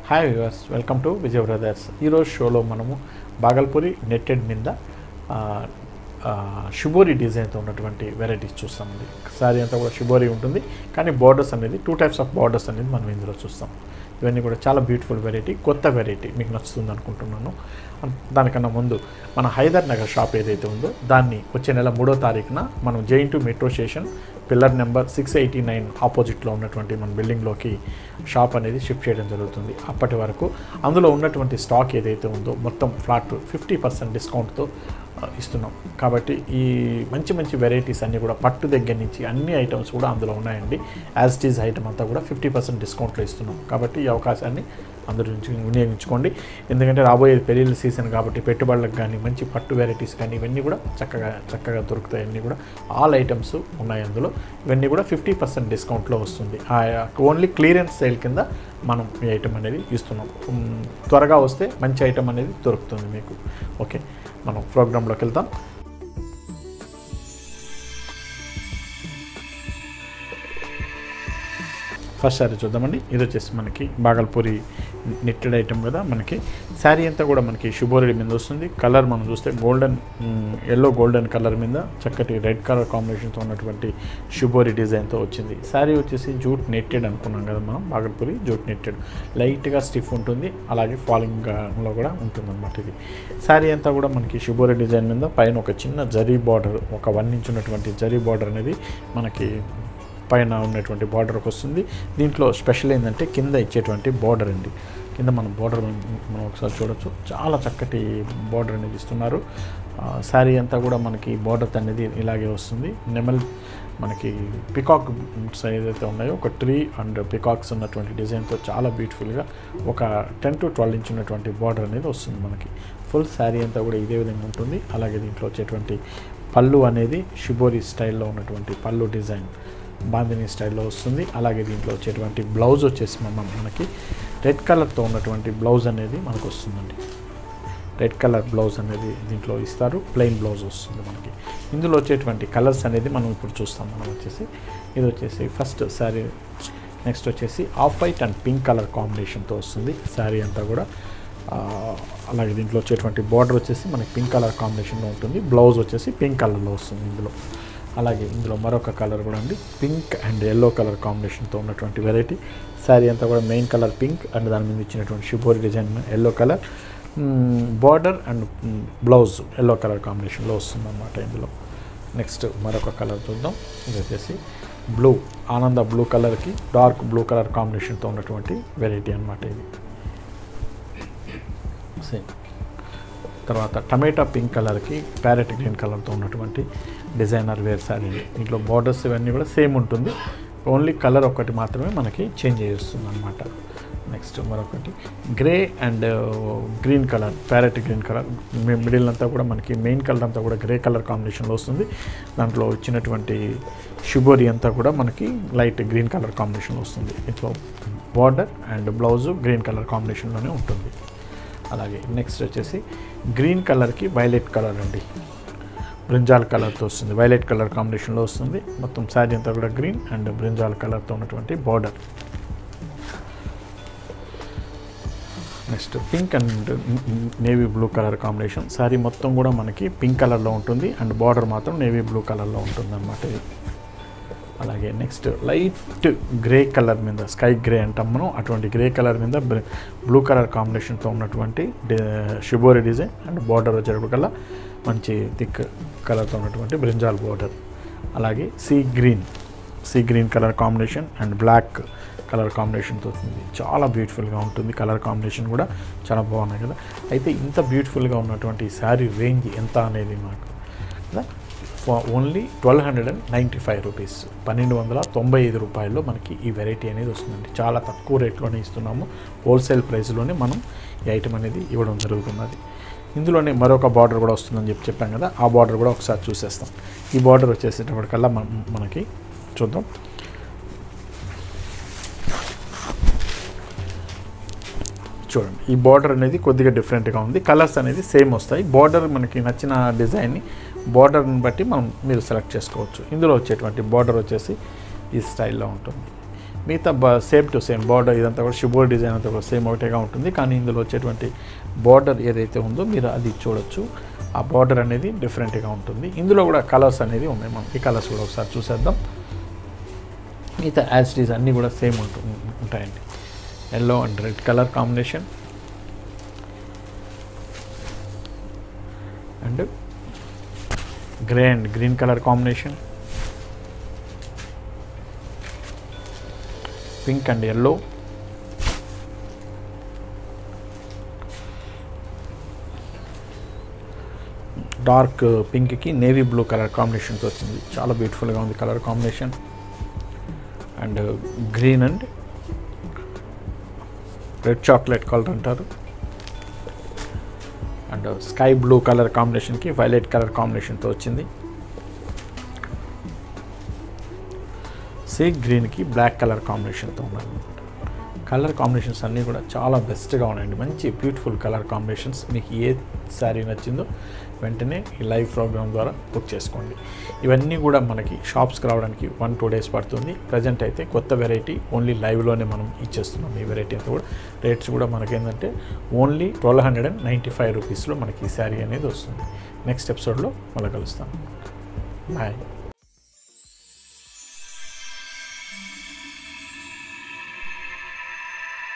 hi viewers welcome to Vijay brothers ఈరోజు షోలో మనము బాగల్పూరి నెట్టెడ్ మీద ఆ, ఆ, షిబోరి డిజైన్తో ఉన్నటువంటి వెరైటీస్ చూస్తామండి సారీ అంతా కూడా షిబోరి ఉంటుంది కానీ బార్డర్స్ అనేది టూ టైప్స్ ఆఫ్ బార్డర్స్ అనేది మనం ఇందులో చూస్తాం ఇవన్నీ కూడా చాలా బ్యూటిఫుల్ వెరైటీ కొత్త వెరైటీ మీకు నచ్చుతుంది అనుకుంటున్నాను అన్- దానికన్నా ముందు మన హైదర్ నగర్ షాప్ ఏదైతే ఉందో దాన్ని వచ్చే నెల మూడో తారీఖున మనం JNTU metro station pillar number six eighty nine ఆపోజిట్లో ఉన్నటువంటి మన బిల్డింగ్లోకి షాప్ అనేది షిఫ్ట్ చేయడం జరుగుతుంది అప్పటి వరకు అందులో ఉన్నటువంటి స్టాక్ ఏదైతే ఉందో మొత్తం ఫ్లాట్ ఫిఫ్టీ పర్సెంట్ డిస్కౌంట్తో ఆ, ఇస్తున్నాం కాబట్టి ఈ మంచి మంచి వెరైటీస్ అన్నీ కూడా పట్టు దగ్గర నుంచి అన్ని ఐటమ్స్ కూడా అందులో ఉన్నాయండి యాజ్ ఇట్ ఈజ్ ఐటమ్ అంతా కూడా ఫిఫ్టీ పర్సెంట్ డిస్కౌంట్లో ఇస్తున్నాం కాబట్టి ఈ అవకాశాన్ని అందరూ నుంచి వినియోగించుకోండి ఎందుకంటే రాబోయే పెళ్ళిళ్ళ సీజన్ కాబట్టి పెట్టుబడులకు కానీ మంచి పట్టు వెరైటీస్ కానీ ఇవన్నీ కూడా చక్కగా చక్కగా దొరుకుతాయి అన్నీ కూడా ఆల్ ఐటమ్స్ ఉన్నాయి అందులో ఇవన్నీ కూడా ఫిఫ్టీ పర్సెంట్ డిస్కౌంట్లో వస్తుంది ఓన్లీ క్లియరెన్స్ సేల్ కింద మనం ఈ ఐటమ్ అనేది ఇస్తున్నాం ఉమ్, త్వరగా వస్తే మంచి ఐటమ్ అనేది దొరుకుతుంది మీకు ఓకే మనం ప్రోగ్రాంలోకి వెళ్తాం ఫస్ట్ శారీ చూద్దామండి ఇది వచ్చేసి మనకి బాగల్పూరి నిట్టెడ్ ఐటమ్ కదా మనకి శారీ అంతా కూడా మనకి శుభోరెడ్డి మీద వస్తుంది కలర్ మనం చూస్తే గోల్డెన్ ఎల్లో గోల్డెన్ కలర్ మీద చక్కటి రెడ్ కలర్ కాంబినేషన్తో ఉన్నటువంటి శుభోరి డిజైన్తో వచ్చింది శారీ వచ్చేసి జూట్ నెట్టెడ్ అనుకున్నాం కదా మనం బాగల్పూరి జూట్ నెట్టెడ్ లైట్గా స్టిఫ్ ఉంటుంది అలాగే ఫాలింగ్లో కూడా ఉంటుంది అనమాట ఇది శారీ అంతా కూడా మనకి శుభోరి డిజైన్ మీద పైన ఒక చిన్న జరీ బార్డర్ ఒక వన్ ఇంచ్ ఉన్నటువంటి జరీ బార్డర్ అనేది మనకి పైన ఉన్నటువంటి బార్డర్కి వస్తుంది దీంట్లో స్పెషల్ ఏంటంటే కింద ఇచ్చేటువంటి బార్డర్ అండి కింద మనం బార్డర్ మనం ఒకసారి చూడొచ్చు చాలా చక్కటి బార్డర్ అనేది ఇస్తున్నారు శారీ అంతా కూడా మనకి బార్డర్ అనేది ఇలాగే వస్తుంది నెమల్ మనకి పికాక్ ఏదైతే ఉన్నాయో ఒక ట్రీ అండ్ పికాక్స్ ఉన్నటువంటి డిజైన్తో చాలా బ్యూటిఫుల్గా ఒక టెన్ టు ట్వెల్వ్ ఇంచ్ ఉన్నటువంటి బార్డర్ అనేది వస్తుంది మనకి ఫుల్ శారీ అంతా కూడా ఇదే విధంగా ఉంటుంది అలాగే దీంట్లో వచ్చేటువంటి పళ్ళు అనేది షిబోరి స్టైల్లో ఉన్నటువంటి పళ్ళు డిజైన్ బాందిని స్టైల్లో వస్తుంది అలాగే దీంట్లో వచ్చేటువంటి బ్లౌజ్ వచ్చేసి మన మనకి రెడ్ కలర్తో ఉన్నటువంటి బ్లౌజ్ అనేది మనకు వస్తుందండి రెడ్ కలర్ బ్లౌజ్ అనేది దీంట్లో ఇస్తారు ప్లెయిన్ బ్లౌజ్ వస్తుంది మనకి ఇందులో వచ్చేటువంటి కలర్స్ అనేది మనం ఇప్పుడు చూస్తాం మనం వచ్చేసి ఇది వచ్చేసి ఫస్ట్ శారీ నెక్స్ట్ వచ్చేసి off white and pink colour కాంబినేషన్తో వస్తుంది శారీ అంతా కూడా ఆ, అలాగే దీంట్లో వచ్చేటువంటి బార్డర్ వచ్చేసి మనకి పింక్ కలర్ కాంబినేషన్లో ఉంటుంది బ్లౌజ్ వచ్చేసి పింక్ కలర్లో వస్తుంది ఇందులో అలాగే ఇందులో మరొక కలర్ కూడా ఉంది పింక్ అండ్ ఎల్లో కలర్ కాంబినేషన్తో ఉన్నటువంటి వెరైటీ శారీ అంతా కూడా మెయిన్ కలర్ పింక్ అండ్ దాని మీద ఇచ్చినటువంటి shibori design yellow colour border and blouse yellow colour కాంబినేషన్లో వస్తుంది అన్నమాట ఇందులో నెక్స్ట్ మరొక కలర్ చూద్దాం ఇది వచ్చేసి బ్లూ ఆనంద బ్లూ కలర్కి డార్క్ బ్లూ కలర్ కాంబినేషన్తో ఉన్నటువంటి వెరైటీ అన్నమాట ఇది సేమ్ తర్వాత టమాటా పింక్ కలర్కి ప్యారెట్ గ్రీన్ కలర్తో ఉన్నటువంటి డిజైనర్ వేర్ శారీ దీంట్లో బార్డర్స్ ఇవన్నీ కూడా సేమ్ ఉంటుంది ఓన్లీ కలర్ ఒకటి మాత్రమే మనకి చేంజ్ చేస్తుంది అనమాట నెక్స్ట్ మరొకటి grey and green colour parrot green colour middle అంతా కూడా మనకి మెయిన్ కలర్ అంతా కూడా గ్రే కలర్ కాంబినేషన్లో వస్తుంది దాంట్లో వచ్చినటువంటి షుబోరి అంతా కూడా మనకి లైట్ గ్రీన్ కలర్ కాంబినేషన్లో వస్తుంది ఇట్లా border and blouse green colour కాంబినేషన్లోనే ఉంటుంది అలాగే నెక్స్ట్ వచ్చేసి గ్రీన్ కలర్కి వైలెట్ కలర్ అండి బ్రింజాల్ కలర్తో వస్తుంది వైలెట్ కలర్ కాంబినేషన్లో వస్తుంది మొత్తం శారీ అంతా కూడా గ్రీన్ అండ్ బ్రింజాల్ కలర్తో ఉన్నటువంటి border next pink and navy blue colour combination sari మొత్తం కూడా మనకి పింక్ కలర్లో ఉంటుంది అండ్ బార్డర్ మాత్రం నేవీ బ్లూ కలర్లో ఉంటుంది అన్నమాట ఇది అలాగే నెక్స్ట్ లైట్ గ్రే కలర్ మీద స్కై గ్రే అంటాం మనం అటువంటి గ్రే కలర్ మీద బ్లూ కలర్ కాంబినేషన్తో ఉన్నటువంటి షిబోరి డిజైన్ అండ్ బార్డర్ వచ్చేటప్పటికల్లా మంచి థిక్ కలర్తో ఉన్నటువంటి బ్రింజాల్ బార్డర్ అలాగే sea green sea green colour combination and black colour కాంబినేషన్తో వస్తుంది చాలా బ్యూటిఫుల్గా ఉంటుంది కలర్ కాంబినేషన్ కూడా చాలా బాగున్నాయి కదా అయితే ఇంత బ్యూటిఫుల్గా ఉన్నటువంటి శారీ రేంజ్ ఎంత అనేది మాకు కదా only twelve hundred and ninety five rupees పన్నెండు వందల తొంభై ఐదు రూపాయల్లో మనకి ఈ వెరైటీ అనేది వస్తుందండి చాలా తక్కువ రేట్లోనే ఇస్తున్నాము హోల్సేల్ ప్రైస్లోనే మనం ఈ ఐటమ్ అనేది ఇవ్వడం జరుగుతున్నది ఇందులోనే మరొక బార్డర్ కూడా వస్తుందని చెప్పి చెప్పాం కదా ఆ బార్డర్ కూడా ఒకసారి చూసేస్తాం ఈ బార్డర్ వచ్చేసేటప్పటికల్లా మన మనకి చూద్దాం చూడండి ఈ బార్డర్ అనేది కొద్దిగా డిఫరెంట్గా ఉంది కలర్స్ అనేది సేమ్ వస్తాయి బార్డర్ మనకి నచ్చిన డిజైన్ని బార్డర్ని బట్టి మనం మీరు సెలెక్ట్ చేసుకోవచ్చు ఇందులో వచ్చేటువంటి బార్డర్ వచ్చేసి ఈ స్టైల్లో ఉంటుంది మిగతా బ సేమ్ టు సేమ్ బార్డర్ ఇదంతా కూడా షిబోర్ డిజైన్ అంతా కూడా సేమ్ ఒకటేగా ఉంటుంది కానీ ఇందులో వచ్చేటువంటి బార్డర్ ఏదైతే ఉందో మీరు అది చూడొచ్చు ఆ బార్డర్ అనేది డిఫరెంట్గా ఉంటుంది ఇందులో కూడా కలర్స్ అనేది ఉన్నాయి మనం ఈ కలర్స్ కూడా ఒకసారి చూసేద్దాం మిగతా యాజ్ డీస్ అన్నీ కూడా సేమ్ ఉంటు ఉంటాయండి yellow and red colour combination and grey and green colour combination pink and yellow dark పింక్కి నేవీ బ్లూ కలర్ కాంబినేషన్తో వచ్చింది చాలా బ్యూటిఫుల్గా ఉంది colour combination and green and red chocolate colour అంటారు అండ్ స్కై బ్లూ కలర్ కాంబినేషన్కి వైలెట్ కలర్ కాంబినేషన్తో వచ్చింది సీ గ్రీన్కి బ్లాక్ కలర్ కాంబినేషన్తో ఉన్నాయి కలర్ కాంబినేషన్స్ అన్నీ కూడా చాలా బెస్ట్గా ఉన్నాయండి మంచి బ్యూటిఫుల్ కలర్ కాంబినేషన్స్ మీకు ఏ శారీ నచ్చిందో వెంటనే ఈ లైవ్ ప్రోగ్రామ్ ద్వారా బుక్ చేసుకోండి ఇవన్నీ కూడా మనకి షాప్స్కి రావడానికి వన్ టూ డేస్ పడుతుంది ప్రజెంట్ అయితే కొత్త వెరైటీ ఓన్లీ లైవ్లోనే మనం ఇచ్చేస్తున్నాం ఈ వెరైటీ అంతా కూడా రేట్స్ కూడా మనకేంటంటే only twelve hundred and ninety five రూపీస్లో మనకి ఈ శారీ అనేది వస్తుంది నెక్స్ట్ ఎపిసోడ్లో మళ్ళీ కలుస్తాం బాయ్